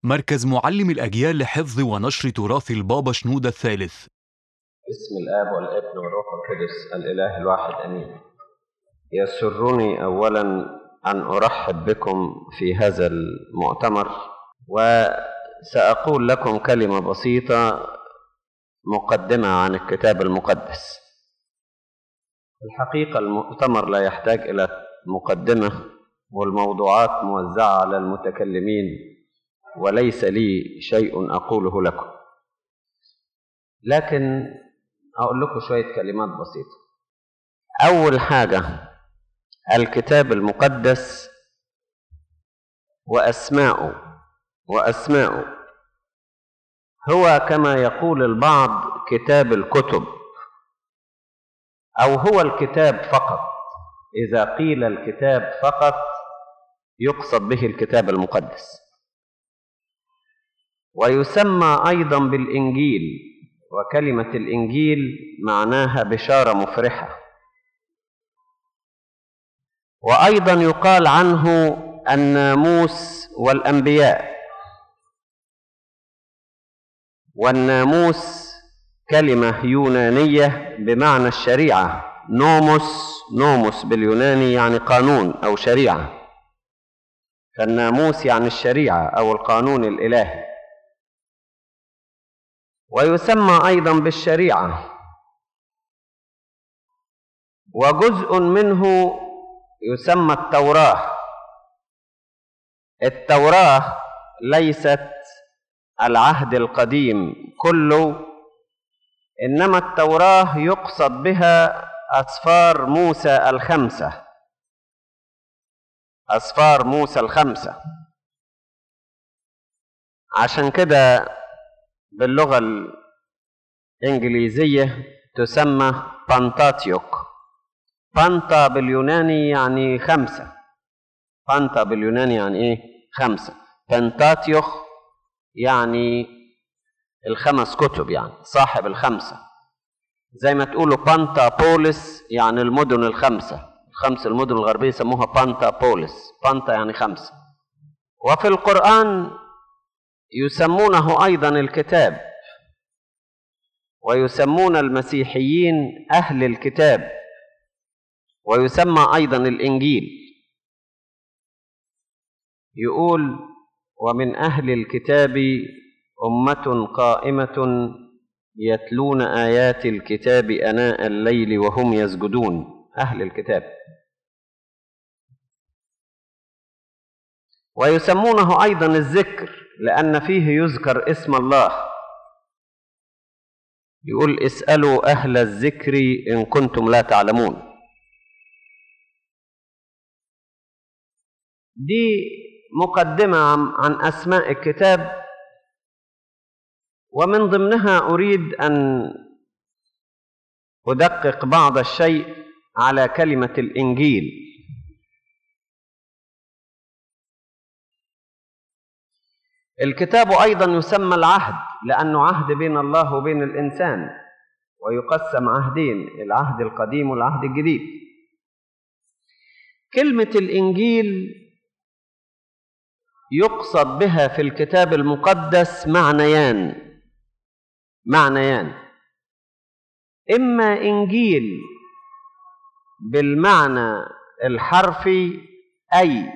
مركز معلم الأجيال لحفظ ونشر تراث البابا شنودة الثالث بسم الآب والابن والروح القدس الإله الواحد أمين يسرني أولا أن أرحب بكم في هذا المؤتمر وسأقول لكم كلمة بسيطة مقدمة عن الكتاب المقدس الحقيقة المؤتمر لا يحتاج إلى مقدمة والموضوعات موزعة على المتكلمين وليس لي شيء أقوله لكم لكن أقول لكم شوية كلمات بسيطة أول حاجة الكتاب المقدس وأسماؤه وأسماؤه هو كما يقول البعض كتاب الكتب أو هو الكتاب فقط إذا قيل الكتاب فقط يقصد به الكتاب المقدس ويسمى أيضا بالإنجيل وكلمة الإنجيل معناها بشارة مفرحة وأيضا يقال عنه الناموس والأنبياء والناموس كلمة يونانية بمعنى الشريعة نوموس نوموس باليوناني يعني قانون أو شريعة فالناموس يعني الشريعة أو القانون الإلهي ويسمى أيضا بالشريعة وجزء منه يسمى التوراة التوراة ليست العهد القديم كله إنما التوراة يقصد بها أسفار موسى الخمسة أسفار موسى الخمسة عشان كده باللغة الإنجليزية تسمى بانتاتيوك بانتا باليوناني يعني خمسة بانتا باليوناني يعني إيه خمسة بنتاتيوخ يعني الخمس كتب يعني صاحب الخمسة زي ما تقولوا بانتا بوليس يعني المدن الخمسة الخمس المدن الغربية يسموها بانتا بوليس بانتا يعني خمسة وفي القرآن يسمونه أيضا الكتاب ويسمون المسيحيين أهل الكتاب ويسمى أيضا الإنجيل يقول ومن أهل الكتاب أمة قائمة يتلون آيات الكتاب أناء الليل وهم يسجدون أهل الكتاب ويسمونه أيضا الذكر لأن فيه يذكر اسم الله يقول اسألوا أهل الذكر إن كنتم لا تعلمون دي مقدمة عن أسماء الكتاب ومن ضمنها أريد أن أدقق بعض الشيء على كلمة الإنجيل الكتاب أيضا يسمى العهد لأنه عهد بين الله وبين الإنسان ويقسم عهدين العهد القديم والعهد الجديد كلمة الإنجيل يقصد بها في الكتاب المقدس معنيان معنيان إما إنجيل بالمعنى الحرفي أي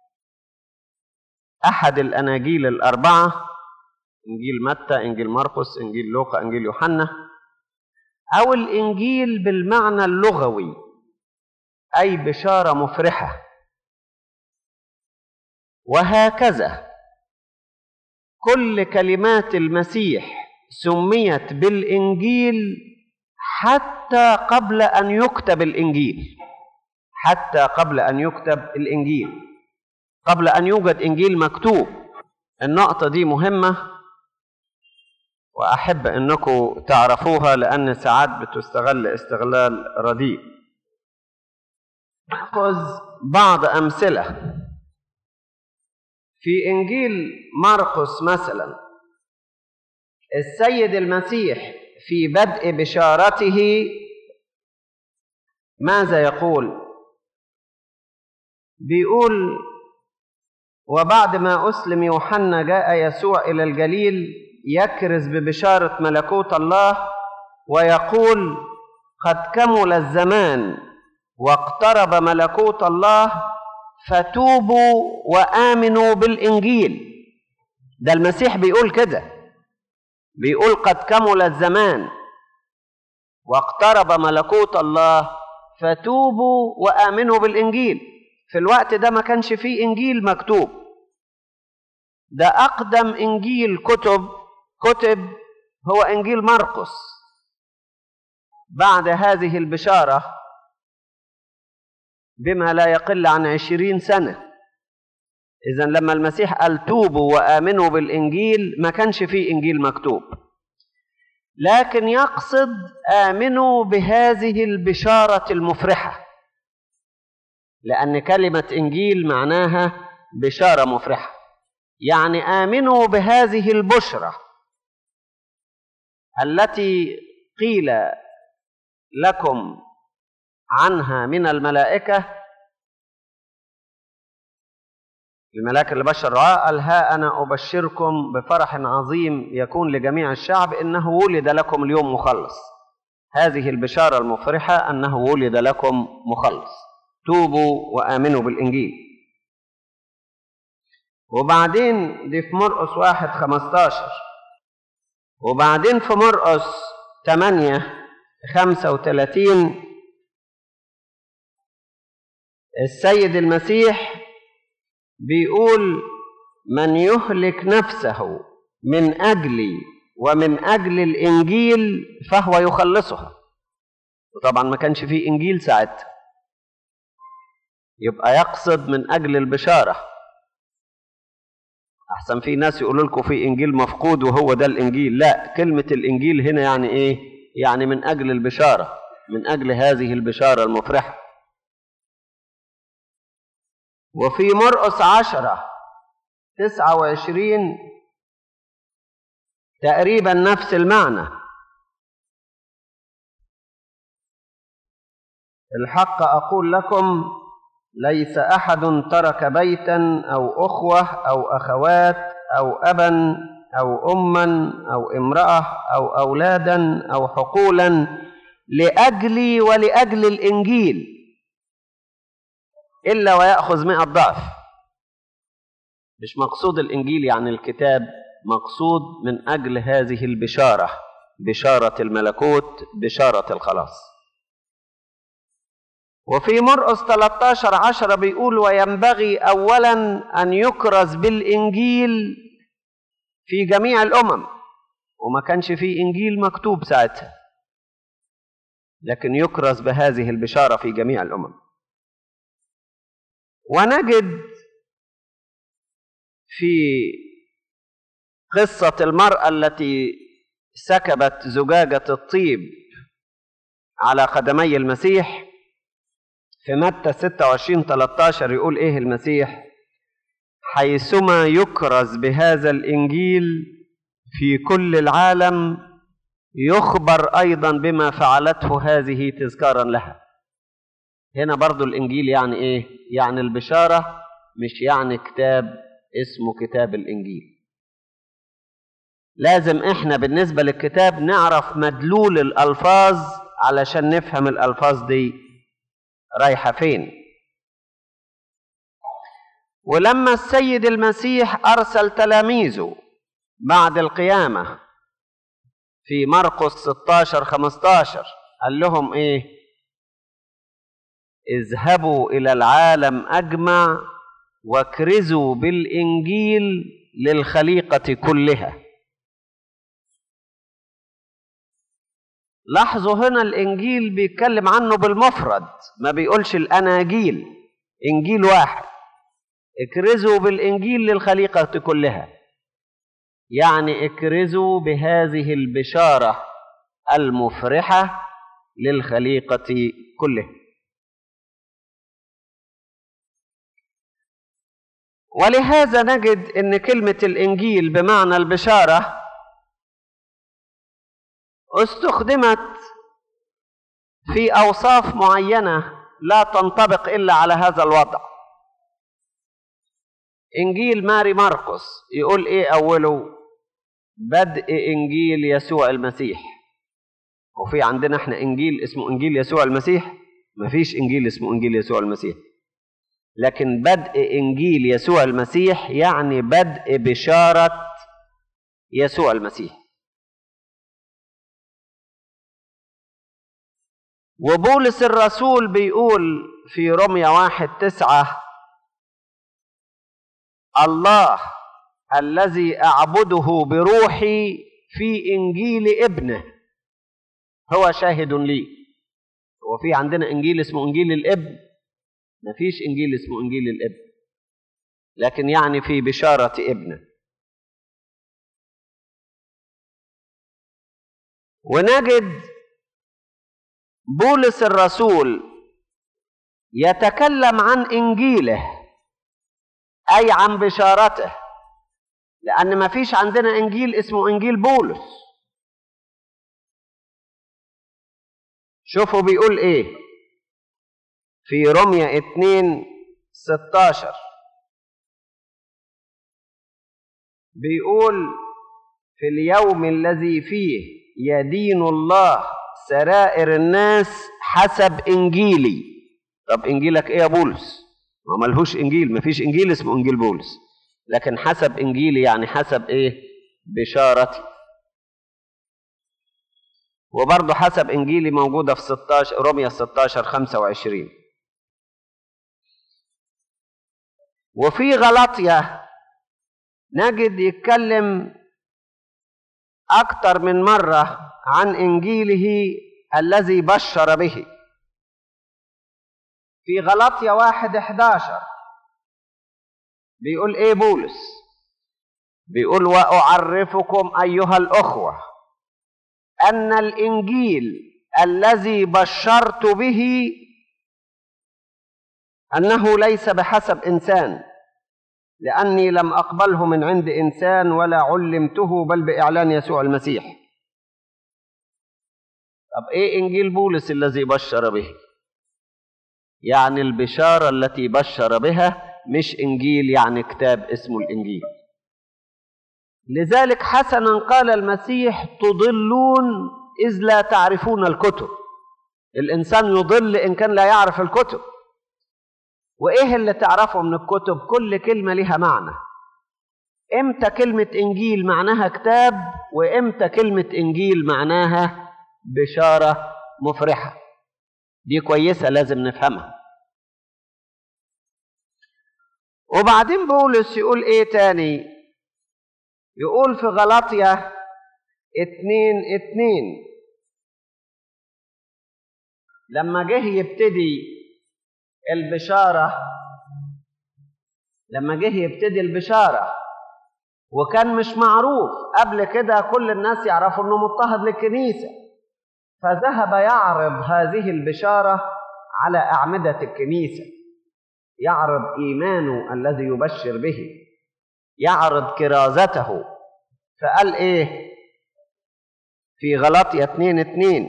أحد الأناجيل الأربعة إنجيل متى إنجيل مرقس إنجيل لوقا إنجيل يوحنا أو الإنجيل بالمعنى اللغوي أي بشارة مفرحة وهكذا كل كلمات المسيح سميت بالإنجيل حتى قبل أن يكتب الإنجيل حتى قبل أن يكتب الإنجيل قبل أن يوجد إنجيل مكتوب النقطة دي مهمة وأحب أنكم تعرفوها لأن ساعات بتستغل استغلال رديء نأخذ بعض أمثلة في إنجيل مرقس مثلا السيد المسيح في بدء بشارته ماذا يقول بيقول وبعد ما أسلم يوحنا جاء يسوع إلى الجليل يكرز ببشارة ملكوت الله ويقول قد كمل الزمان واقترب ملكوت الله فتوبوا وآمنوا بالإنجيل ده المسيح بيقول كده بيقول قد كمل الزمان واقترب ملكوت الله فتوبوا وآمنوا بالإنجيل في الوقت ده ما كانش فيه إنجيل مكتوب ده أقدم إنجيل كتب كتب هو إنجيل مرقس بعد هذه البشارة بما لا يقل عن عشرين سنة إذا لما المسيح قال توبوا وآمنوا بالإنجيل ما كانش فيه إنجيل مكتوب لكن يقصد آمنوا بهذه البشارة المفرحة لأن كلمة إنجيل معناها بشارة مفرحة يعني آمنوا بهذه البشرة التي قيل لكم عنها من الملائكة الملاك اللي بشر رعاه قال ها أنا أبشركم بفرح عظيم يكون لجميع الشعب إنه ولد لكم اليوم مخلص هذه البشارة المفرحة أنه ولد لكم مخلص توبوا وآمنوا بالإنجيل وبعدين دي في مرقس واحد خمستاشر وبعدين في مرقس تمانية خمسة وتلاتين السيد المسيح بيقول من يهلك نفسه من أجلي ومن أجل الإنجيل فهو يخلصها وطبعا ما كانش فيه إنجيل ساعتها يبقى يقصد من أجل البشارة أحسن في ناس يقولوا لكم في إنجيل مفقود وهو ده الإنجيل لا كلمة الإنجيل هنا يعني إيه يعني من أجل البشارة من أجل هذه البشارة المفرحة وفي مرقس عشرة تسعة وعشرين تقريبا نفس المعنى الحق أقول لكم ليس أحد ترك بيتا أو أخوة أو أخوات أو أبا أو أما أو امرأة أو أولادا أو حقولا لأجلي ولأجل الإنجيل إلا ويأخذ مئة ضعف مش مقصود الإنجيل يعني الكتاب مقصود من أجل هذه البشارة بشارة الملكوت بشارة الخلاص وفي مرقس 13 عشرة بيقول وينبغي أولا أن يكرز بالإنجيل في جميع الأمم وما كانش في إنجيل مكتوب ساعتها لكن يكرز بهذه البشارة في جميع الأمم ونجد في قصة المرأة التي سكبت زجاجة الطيب على قدمي المسيح في متى 26 13 يقول ايه المسيح حيثما يكرز بهذا الانجيل في كل العالم يخبر ايضا بما فعلته هذه تذكارا لها هنا برضو الانجيل يعني ايه يعني البشاره مش يعني كتاب اسمه كتاب الانجيل لازم احنا بالنسبه للكتاب نعرف مدلول الالفاظ علشان نفهم الالفاظ دي رايحه فين ولما السيد المسيح ارسل تلاميذه بعد القيامه في مرقس 16 15 قال لهم ايه اذهبوا الى العالم اجمع واكرزوا بالانجيل للخليقه كلها لاحظوا هنا الانجيل بيتكلم عنه بالمفرد ما بيقولش الاناجيل انجيل واحد اكرزوا بالانجيل للخليقه كلها يعني اكرزوا بهذه البشاره المفرحه للخليقه كلها ولهذا نجد ان كلمه الانجيل بمعنى البشاره استخدمت في اوصاف معينه لا تنطبق الا على هذا الوضع إنجيل ماري مرقس يقول إيه أوله بدء إنجيل يسوع المسيح وفي عندنا احنا إنجيل اسمه إنجيل يسوع المسيح مفيش إنجيل اسمه إنجيل يسوع المسيح لكن بدء إنجيل يسوع المسيح يعني بدء بشارة يسوع المسيح وبولس الرسول بيقول في رمية واحد تسعة الله الذي أعبده بروحي في إنجيل ابنه هو شاهد لي هو في عندنا إنجيل اسمه إنجيل الابن مفيش إنجيل اسمه إنجيل الابن لكن يعني في بشارة ابنه ونجد بولس الرسول يتكلم عن انجيله اي عن بشارته لان ما فيش عندنا انجيل اسمه انجيل بولس شوفوا بيقول ايه في رمية اتنين ستاشر بيقول في اليوم الذي فيه يدين الله سرائر الناس حسب انجيلي طب انجيلك ايه يا بولس ما ملهوش انجيل ما فيش انجيل اسمه انجيل بولس لكن حسب انجيلي يعني حسب ايه بشارتي وبرضه حسب انجيلي موجوده في 16 روميا 16 25 وفي غلطية نجد يتكلم أكثر من مرة عن إنجيله الذي بشر به في غلطية واحد احداشر بيقول ايه بولس بيقول واعرفكم ايها الاخوه ان الانجيل الذي بشرت به انه ليس بحسب انسان لاني لم اقبله من عند انسان ولا علمته بل باعلان يسوع المسيح طب ايه انجيل بولس الذي بشر به يعني البشاره التي بشر بها مش انجيل يعني كتاب اسمه الانجيل لذلك حسنا قال المسيح تضلون اذ لا تعرفون الكتب الانسان يضل ان كان لا يعرف الكتب وايه اللي تعرفه من الكتب كل كلمه لها معنى امتى كلمه انجيل معناها كتاب وامتى كلمه انجيل معناها بشاره مفرحه دي كويسه لازم نفهمها وبعدين بولس يقول ايه تاني يقول في غلطية اتنين اتنين لما جه يبتدي البشارة لما جه يبتدي البشارة وكان مش معروف قبل كده كل الناس يعرفوا انه مضطهد للكنيسة فذهب يعرض هذه البشارة على أعمدة الكنيسة يعرض إيمانه الذي يبشر به يعرض كرازته فقال إيه في غلطية اتنين اتنين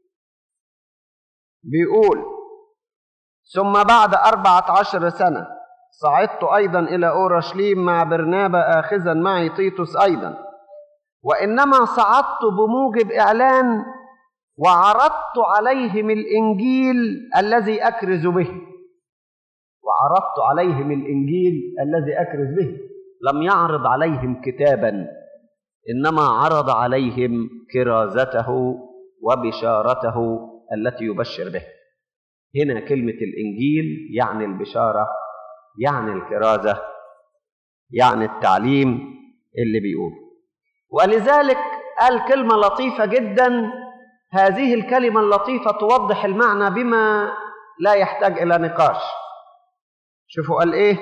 بيقول ثم بعد أربعة عشر سنة صعدت أيضا إلى أورشليم مع برنابا آخذا معي تيتوس أيضا وإنما صعدت بموجب إعلان وعرضت عليهم الإنجيل الذي أكرز به وعرضت عليهم الإنجيل الذي أكرز به لم يعرض عليهم كتابا إنما عرض عليهم كرازته وبشارته التي يبشر بها هنا كلمة الإنجيل يعني البشارة يعني الكرازة يعني التعليم اللي بيقول ولذلك قال كلمة لطيفة جدا هذه الكلمة اللطيفة توضح المعنى بما لا يحتاج إلى نقاش شوفوا قال إيه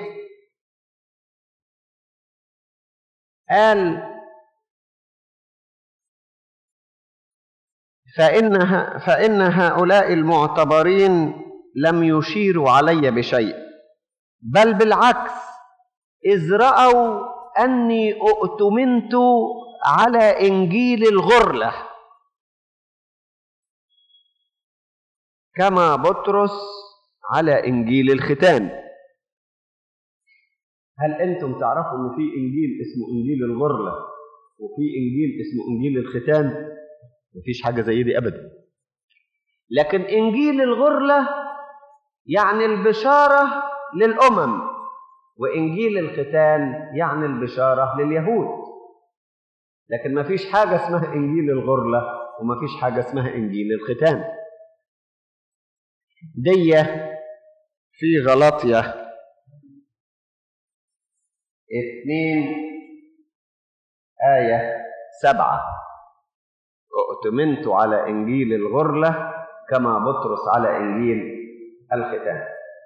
قال فإن, فإن هؤلاء المعتبرين لم يشيروا علي بشيء بل بالعكس إذ رأوا أني أؤتمنت على إنجيل الغرلة كما بطرس على إنجيل الختان هل انتم تعرفوا ان في انجيل اسمه انجيل الغرله وفي انجيل اسمه انجيل الختان مفيش حاجه زي دي ابدا لكن انجيل الغرله يعني البشاره للامم وانجيل الختان يعني البشاره لليهود لكن مفيش حاجه اسمها انجيل الغرله ومفيش حاجه اسمها انجيل الختان دي في غلطيه اثنين آية سبعة اؤتمنت على إنجيل الغرلة كما بطرس على إنجيل الختان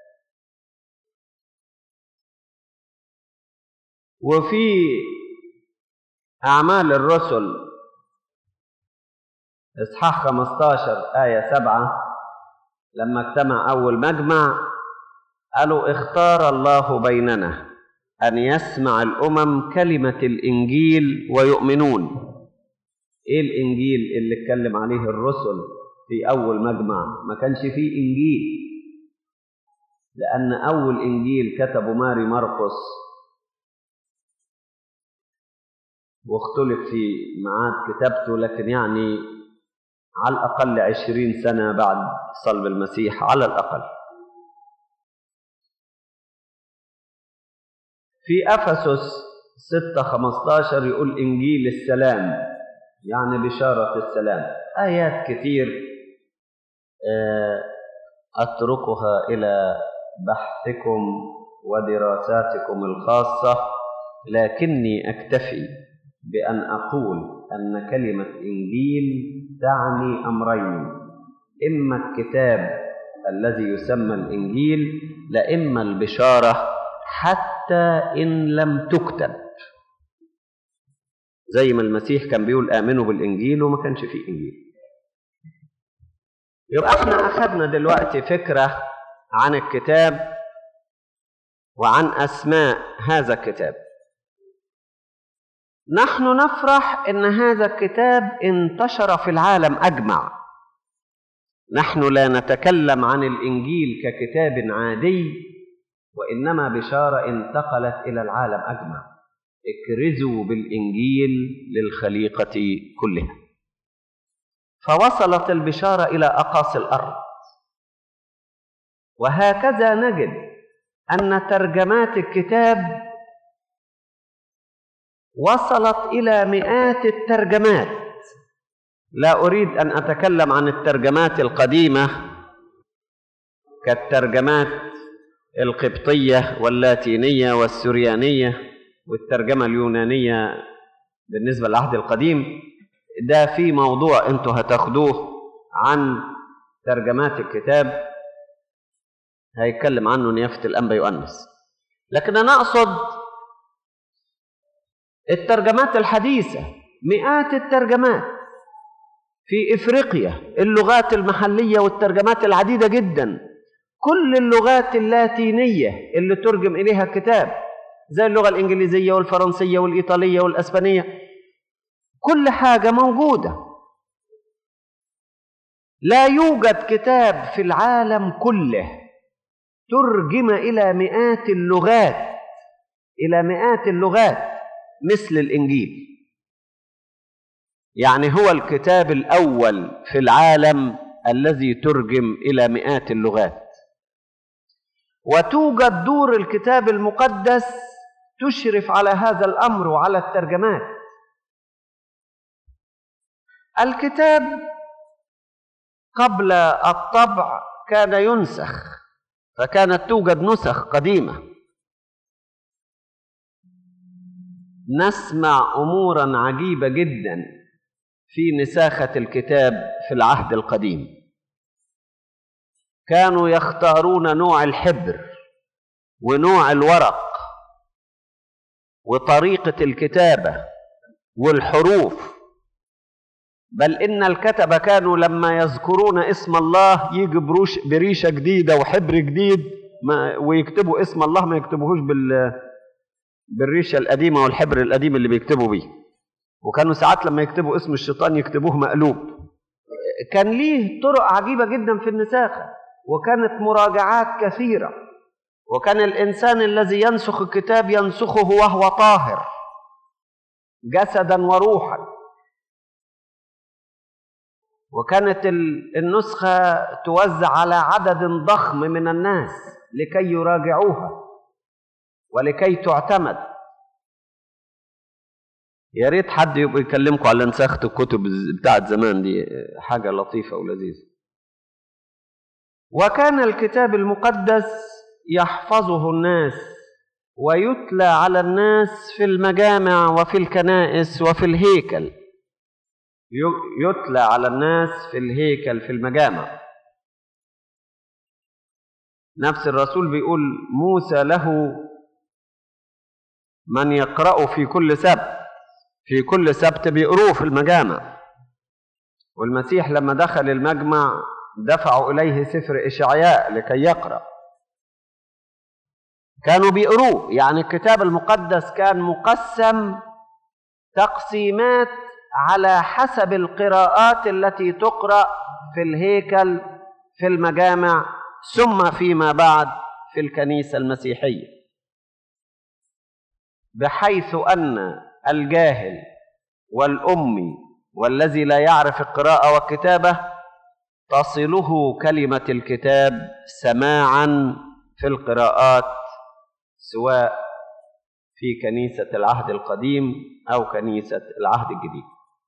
وفي أعمال الرسل إصحاح 15 آية 7 لما اجتمع أول مجمع قالوا اختار الله بيننا أن يسمع الأمم كلمة الإنجيل ويؤمنون إيه الإنجيل اللي اتكلم عليه الرسل في أول مجمع ما كانش فيه إنجيل لأن أول إنجيل كتبه ماري مرقس واختلف في ميعاد كتابته لكن يعني على الأقل عشرين سنة بعد صلب المسيح على الأقل في أفسس 6 15 يقول إنجيل السلام يعني بشارة السلام آيات كتير أتركها إلى بحثكم ودراساتكم الخاصة لكني أكتفي بأن أقول أن كلمة إنجيل تعني أمرين إما الكتاب الذي يسمى الإنجيل لإما البشارة حتى إن لم تكتب زي ما المسيح كان بيقول آمنوا بالإنجيل وما كانش فيه إنجيل يبقى احنا أخذنا دلوقتي فكرة عن الكتاب وعن أسماء هذا الكتاب نحن نفرح ان هذا الكتاب انتشر في العالم اجمع نحن لا نتكلم عن الانجيل ككتاب عادي وانما بشاره انتقلت الى العالم اجمع اكرزوا بالانجيل للخليقه كلها فوصلت البشاره الى اقاصي الارض وهكذا نجد ان ترجمات الكتاب وصلت الى مئات الترجمات لا اريد ان اتكلم عن الترجمات القديمه كالترجمات القبطيه واللاتينيه والسريانيه والترجمه اليونانيه بالنسبه للعهد القديم ده في موضوع انتوا هتاخدوه عن ترجمات الكتاب هيتكلم عنه نيافه الانبا يؤنس لكن انا اقصد الترجمات الحديثة مئات الترجمات في إفريقيا اللغات المحلية والترجمات العديدة جدا كل اللغات اللاتينية اللي ترجم إليها الكتاب زي اللغة الإنجليزية والفرنسية والإيطالية والأسبانية كل حاجة موجودة لا يوجد كتاب في العالم كله ترجم إلى مئات اللغات إلى مئات اللغات مثل الانجيل يعني هو الكتاب الاول في العالم الذي ترجم الى مئات اللغات وتوجد دور الكتاب المقدس تشرف على هذا الامر وعلى الترجمات الكتاب قبل الطبع كان ينسخ فكانت توجد نسخ قديمه نسمع امورا عجيبه جدا في نساخه الكتاب في العهد القديم كانوا يختارون نوع الحبر ونوع الورق وطريقه الكتابه والحروف بل ان الكتبه كانوا لما يذكرون اسم الله يجي بروش بريشه جديده وحبر جديد ما ويكتبوا اسم الله ما يكتبوهوش بال بالريشه القديمه والحبر القديم اللي بيكتبوا بيه وكانوا ساعات لما يكتبوا اسم الشيطان يكتبوه مقلوب كان ليه طرق عجيبه جدا في النساخه وكانت مراجعات كثيره وكان الإنسان الذي ينسخ الكتاب ينسخه وهو طاهر جسدا وروحا وكانت النسخة توزع على عدد ضخم من الناس لكي يراجعوها ولكي تعتمد يا ريت حد يبقى يكلمكم على نسخة الكتب بتاعت زمان دي حاجة لطيفة ولذيذة وكان الكتاب المقدس يحفظه الناس ويتلى على الناس في المجامع وفي الكنائس وفي الهيكل يتلى على الناس في الهيكل في المجامع نفس الرسول بيقول موسى له من يقرأه في كل سبت في كل سبت بيقروه في المجامع والمسيح لما دخل المجمع دفعوا إليه سفر إشعياء لكي يقرأ كانوا بيقروه يعني الكتاب المقدس كان مقسم تقسيمات على حسب القراءات التي تقرأ في الهيكل في المجامع ثم فيما بعد في الكنيسة المسيحية بحيث أن الجاهل والأمي والذي لا يعرف القراءة والكتابة تصله كلمة الكتاب سماعا في القراءات سواء في كنيسة العهد القديم أو كنيسة العهد الجديد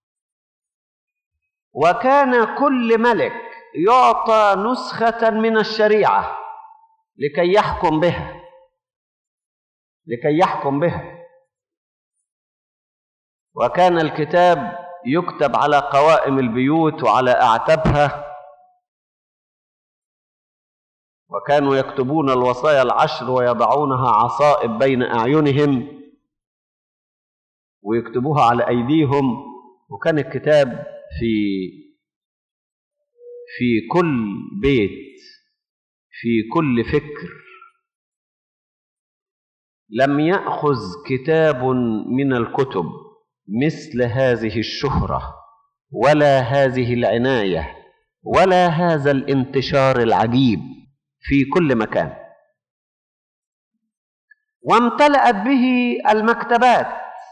وكان كل ملك يعطى نسخة من الشريعة لكي يحكم بها لكي يحكم بها وكان الكتاب يكتب على قوائم البيوت وعلى أعتابها وكانوا يكتبون الوصايا العشر ويضعونها عصائب بين أعينهم ويكتبوها على أيديهم وكان الكتاب في في كل بيت في كل فكر لم يأخذ كتاب من الكتب مثل هذه الشهرة ولا هذه العناية ولا هذا الانتشار العجيب في كل مكان وامتلأت به المكتبات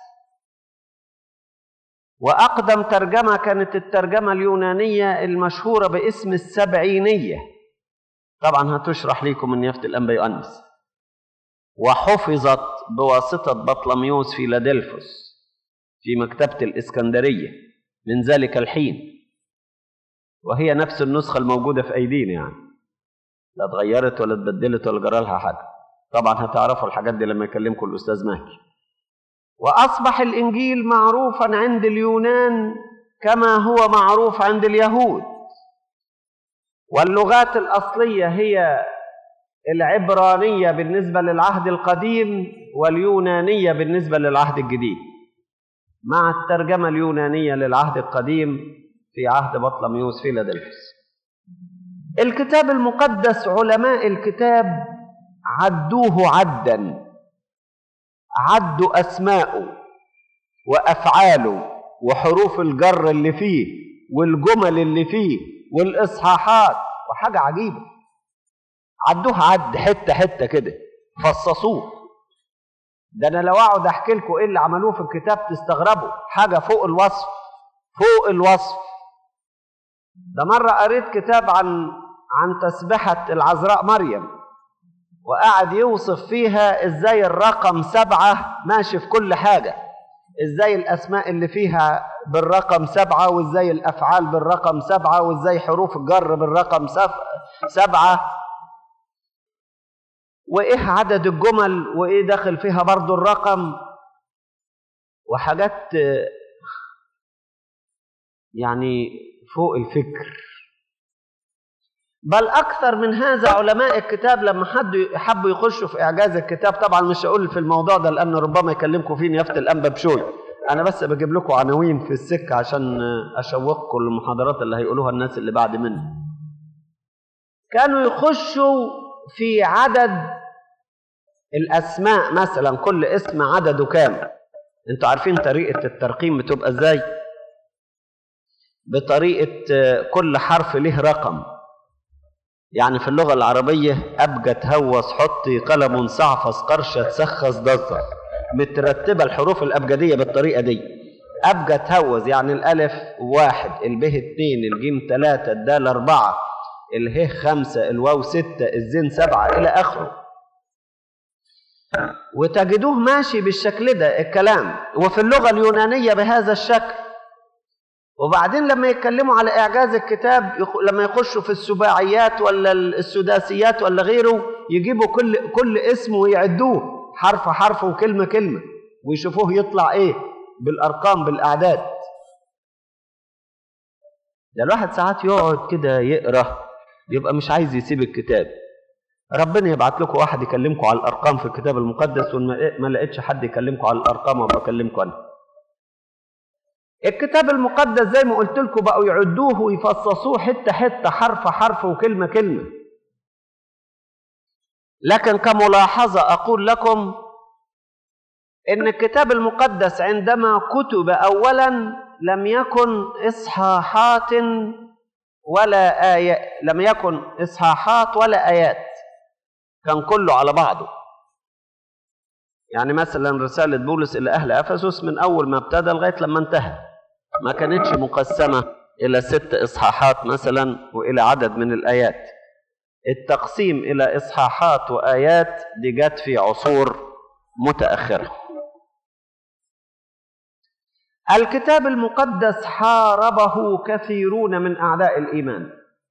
وأقدم ترجمة كانت الترجمة اليونانية المشهورة باسم السبعينية طبعا هتشرح لكم من يافت الأنبا يؤنس وحفظت بواسطة بطلميوس فيلادلفوس في مكتبة الإسكندرية من ذلك الحين وهي نفس النسخة الموجودة في أيدينا يعني لا اتغيرت ولا اتبدلت ولا جرى لها حاجة طبعا هتعرفوا الحاجات دي لما يكلمكم الأستاذ مهدي وأصبح الإنجيل معروفا عند اليونان كما هو معروف عند اليهود واللغات الأصلية هي العبرانية بالنسبة للعهد القديم واليونانية بالنسبة للعهد الجديد مع الترجمة اليونانية للعهد القديم في عهد بطلميوس فيلادلفوس الكتاب المقدس علماء الكتاب عدوه عدا عدوا أسماءه وأفعاله وحروف الجر اللي فيه والجمل اللي فيه والإصحاحات وحاجة عجيبة عدوها عد حتة حتة كده فصصوه ده أنا لو أقعد أحكي لكم إيه اللي عملوه في الكتاب تستغربوا حاجة فوق الوصف فوق الوصف ده مرة قريت كتاب عن عن تسبحة العذراء مريم وقعد يوصف فيها ازاي الرقم سبعة ماشي في كل حاجة ازاي الاسماء اللي فيها بالرقم سبعة وازاي الافعال بالرقم سبعة وازاي حروف الجر بالرقم سبعة وايه عدد الجمل وايه داخل فيها برضو الرقم وحاجات يعني فوق الفكر بل أكثر من هذا علماء الكتاب لما حد حبوا يخشوا في إعجاز الكتاب طبعا مش هقول في الموضوع ده لأن ربما يكلمكم فيه نيافة الأنبا بشوي أنا بس بجيب لكم عناوين في السكة عشان أشوقكم للمحاضرات اللي هيقولوها الناس اللي بعد مني كانوا يخشوا في عدد الأسماء مثلا كل اسم عدده كام انتوا عارفين طريقة الترقيم بتبقى ازاي بطريقة كل حرف له رقم يعني في اللغة العربية أبجى تهوس حطي قلم صعفص قرشة تسخص ضزة مترتبة الحروف الأبجدية بالطريقة دي أبجى تهوز يعني الألف واحد البه اتنين الجيم تلاتة الدال أربعة اله خمسة الواو ستة الزين سبعة إلى آخره وتجدوه ماشي بالشكل ده الكلام وفي اللغة اليونانية بهذا الشكل وبعدين لما يتكلموا على إعجاز الكتاب يخ... لما يخشوا في السباعيات ولا السداسيات ولا غيره يجيبوا كل كل اسم ويعدوه حرف حرف وكلمة كلمة ويشوفوه يطلع إيه بالأرقام بالأعداد ده الواحد ساعات يقعد كده يقرأ يبقى مش عايز يسيب الكتاب ربنا يبعت لكم واحد يكلمكم على الارقام في الكتاب المقدس وما لقيتش حد يكلمكم على الارقام ابقى اكلمكم انا الكتاب المقدس زي ما قلت لكم بقوا يعدوه ويفصصوه حته حته حرف حرف وكلمه كلمه لكن كملاحظه اقول لكم ان الكتاب المقدس عندما كتب اولا لم يكن اصحاحات ولا آيات لم يكن إصحاحات ولا آيات كان كله على بعضه يعني مثلا رسالة بولس إلى أهل أفسس من أول ما ابتدى لغاية لما انتهى ما كانتش مقسمة إلى ست إصحاحات مثلا وإلى عدد من الآيات التقسيم إلى إصحاحات وآيات دي جت في عصور متأخرة الكتاب المقدس حاربه كثيرون من اعداء الايمان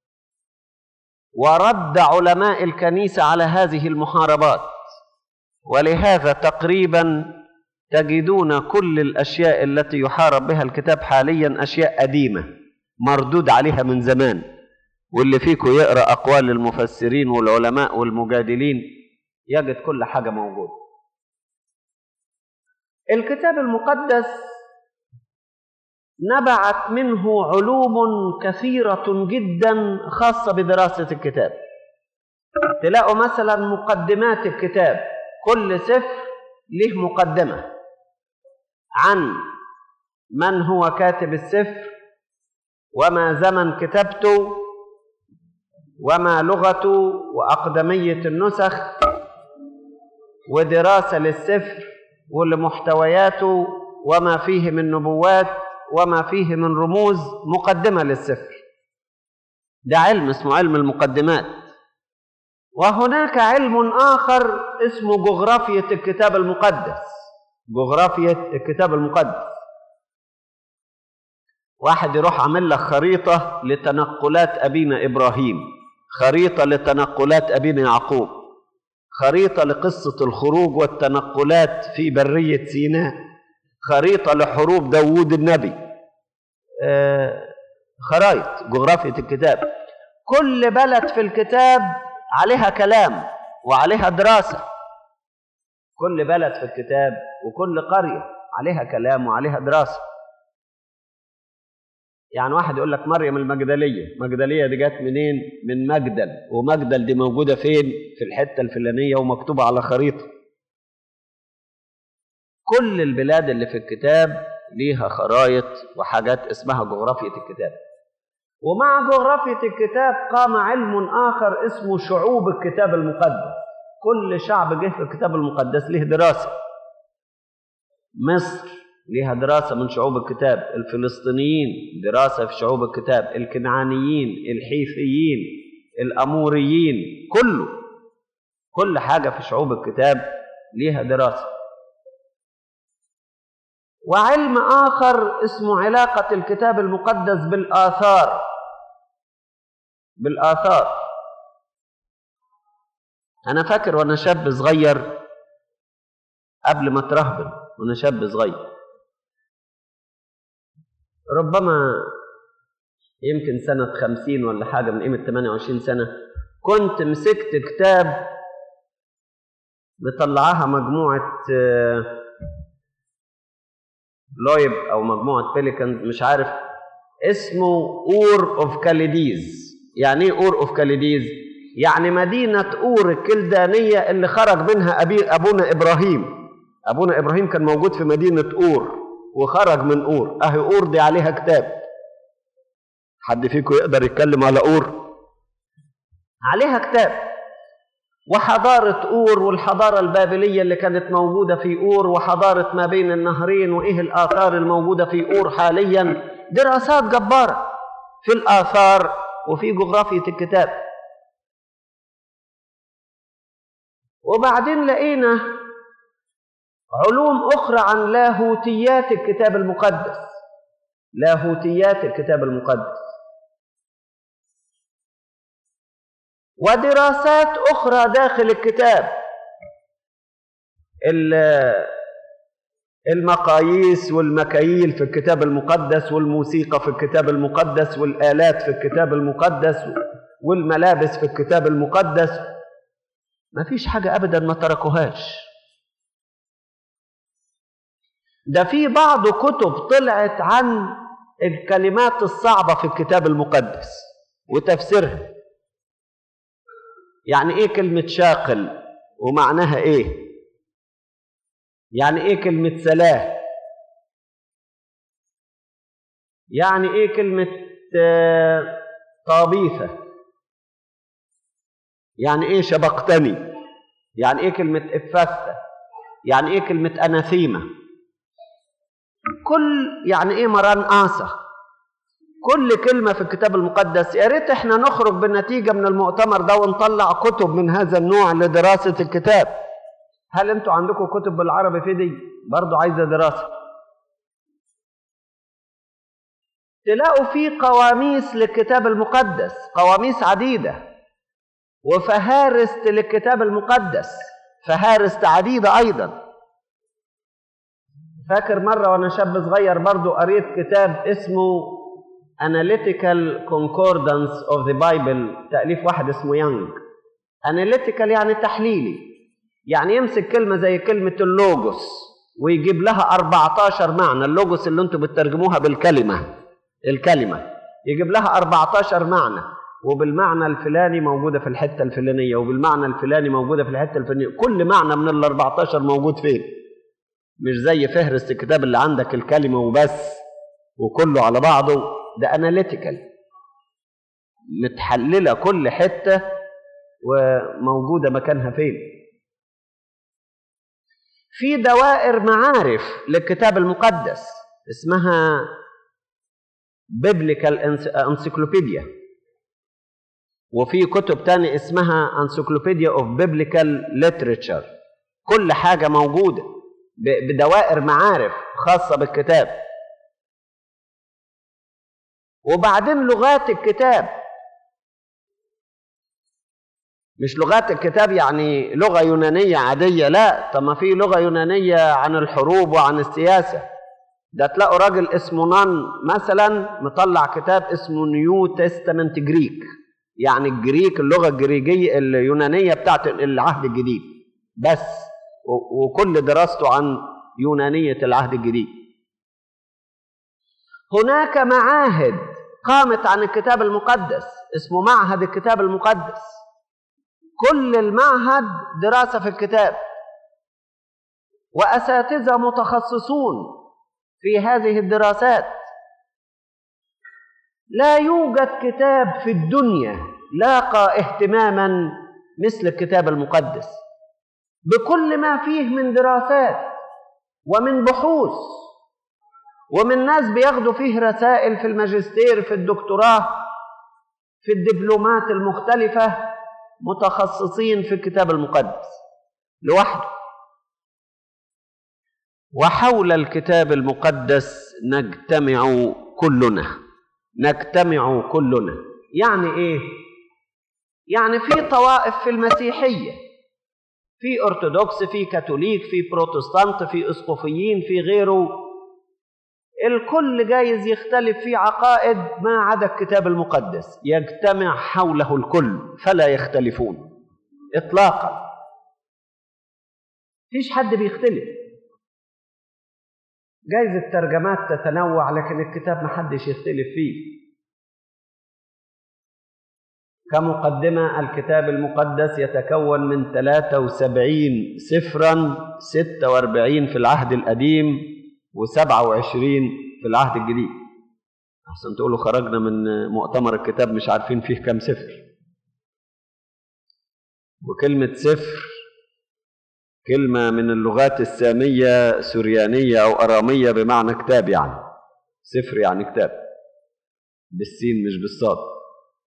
ورد علماء الكنيسه على هذه المحاربات ولهذا تقريبا تجدون كل الاشياء التي يحارب بها الكتاب حاليا اشياء قديمه مردود عليها من زمان واللي فيكم يقرا اقوال المفسرين والعلماء والمجادلين يجد كل حاجه موجوده الكتاب المقدس نبعت منه علوم كثيرة جدا خاصة بدراسة الكتاب تلاقوا مثلا مقدمات الكتاب كل سفر له مقدمة عن من هو كاتب السفر وما زمن كتابته وما لغته وأقدمية النسخ ودراسة للسفر ولمحتوياته وما فيه من نبوات وما فيه من رموز مقدمة للسفر ده علم اسمه علم المقدمات وهناك علم آخر اسمه جغرافية الكتاب المقدس جغرافية الكتاب المقدس واحد يروح عامل لك خريطة لتنقلات أبينا إبراهيم خريطة لتنقلات أبينا يعقوب خريطة لقصة الخروج والتنقلات في برية سيناء خريطة لحروب داوود النبي آه خرايط جغرافية الكتاب كل بلد في الكتاب عليها كلام وعليها دراسة كل بلد في الكتاب وكل قرية عليها كلام وعليها دراسة يعني واحد يقول لك مريم المجدلية مجدلية دي جت منين من مجدل ومجدل دي موجودة فين في الحتة الفلانية ومكتوبة على خريطة كل البلاد اللي في الكتاب ليها خرايط وحاجات اسمها جغرافية الكتاب ومع جغرافية الكتاب قام علم آخر اسمه شعوب الكتاب المقدس كل شعب جه في الكتاب المقدس له دراسة مصر ليها دراسة من شعوب الكتاب الفلسطينيين دراسة في شعوب الكتاب الكنعانيين الحيثيين الأموريين كله كل حاجة في شعوب الكتاب ليها دراسة وعلم آخر اسمه علاقة الكتاب المقدس بالآثار بالآثار أنا فاكر وأنا شاب صغير قبل ما اترهبن وأنا شاب صغير ربما يمكن سنة خمسين ولا حاجة من قيمة 28 سنة كنت مسكت كتاب مطلعاها مجموعة لويب أو مجموعة بيليكنز مش عارف اسمه أور أوف كاليديز يعني إيه أور أوف كاليديز؟ يعني مدينة أور الكلدانية اللي خرج منها أبي أبونا إبراهيم أبونا إبراهيم كان موجود في مدينة أور وخرج من أور أهي أور دي عليها كتاب حد فيكم يقدر يتكلم على أور عليها كتاب وحضارة أور والحضارة البابلية اللي كانت موجودة في أور وحضارة ما بين النهرين وإيه الآثار الموجودة في أور حاليا دراسات جبارة في الآثار وفي جغرافية الكتاب وبعدين لقينا علوم أخرى عن لاهوتيات الكتاب المقدس لاهوتيات الكتاب المقدس ودراسات أخرى داخل الكتاب المقاييس والمكاييل في الكتاب المقدس والموسيقى في الكتاب المقدس والآلات في الكتاب المقدس والملابس في الكتاب المقدس ما فيش حاجة أبدا ما تركوهاش ده في بعض كتب طلعت عن الكلمات الصعبة في الكتاب المقدس وتفسيرها يعني ايه كلمة شاقل ومعناها ايه يعني ايه كلمة سلاه يعني ايه كلمة طابيثة يعني ايه شبقتني يعني ايه كلمة افثة يعني ايه كلمة اناثيمة كل يعني ايه مران آسة كل كلمة في الكتاب المقدس يا ريت احنا نخرج بالنتيجة من المؤتمر ده ونطلع كتب من هذا النوع لدراسة الكتاب هل انتوا عندكم كتب بالعربي في دي برضو عايزة دراسة تلاقوا في قواميس للكتاب المقدس قواميس عديدة وفهارس للكتاب المقدس فهارس عديدة أيضا فاكر مرة وأنا شاب صغير برضو قريت كتاب اسمه Analytical Concordance of the Bible تأليف واحد اسمه يانج Analytical يعني تحليلي يعني يمسك كلمة زي كلمة اللوجوس ويجيب لها 14 معنى اللوجوس اللي انتم بتترجموها بالكلمة الكلمة يجيب لها 14 معنى وبالمعنى الفلاني موجودة في الحتة الفلانية وبالمعنى الفلاني موجودة في الحتة الفلانية كل معنى من ال 14 موجود فين مش زي فهرس الكتاب اللي عندك الكلمة وبس وكله على بعضه ده اناليتيكال متحلله كل حته وموجوده مكانها فين في دوائر معارف للكتاب المقدس اسمها بيبليكال انسيكلوبيديا وفي كتب تاني اسمها انسيكلوبيديا اوف بيبليكال ليتريتشر كل حاجه موجوده بدوائر معارف خاصه بالكتاب وبعدين لغات الكتاب مش لغات الكتاب يعني لغة يونانية عادية لا طب ما في لغة يونانية عن الحروب وعن السياسة ده تلاقوا راجل اسمه نان مثلا مطلع كتاب اسمه نيو تestament جريك يعني الجريك اللغة الجريجية اليونانية بتاعت العهد الجديد بس وكل دراسته عن يونانية العهد الجديد هناك معاهد قامت عن الكتاب المقدس اسمه معهد الكتاب المقدس كل المعهد دراسة في الكتاب وأساتذة متخصصون في هذه الدراسات لا يوجد كتاب في الدنيا لاقى اهتماما مثل الكتاب المقدس بكل ما فيه من دراسات ومن بحوث ومن ناس بياخدوا فيه رسائل في الماجستير في الدكتوراه في الدبلومات المختلفة متخصصين في الكتاب المقدس لوحده وحول الكتاب المقدس نجتمع كلنا نجتمع كلنا يعني ايه يعني في طوائف في المسيحيه في ارثوذكس في كاثوليك في بروتستانت في اسقفيين في غيره الكل جايز يختلف في عقائد ما عدا الكتاب المقدس يجتمع حوله الكل فلا يختلفون اطلاقا فيش حد بيختلف جايز الترجمات تتنوع لكن الكتاب ما حدش يختلف فيه كمقدمة الكتاب المقدس يتكون من 73 سفرا 46 في العهد القديم و27 في العهد الجديد أحسن تقولوا خرجنا من مؤتمر الكتاب مش عارفين فيه كم سفر وكلمة سفر كلمة من اللغات السامية سريانية أو أرامية بمعنى كتاب يعني سفر يعني كتاب بالسين مش بالصاد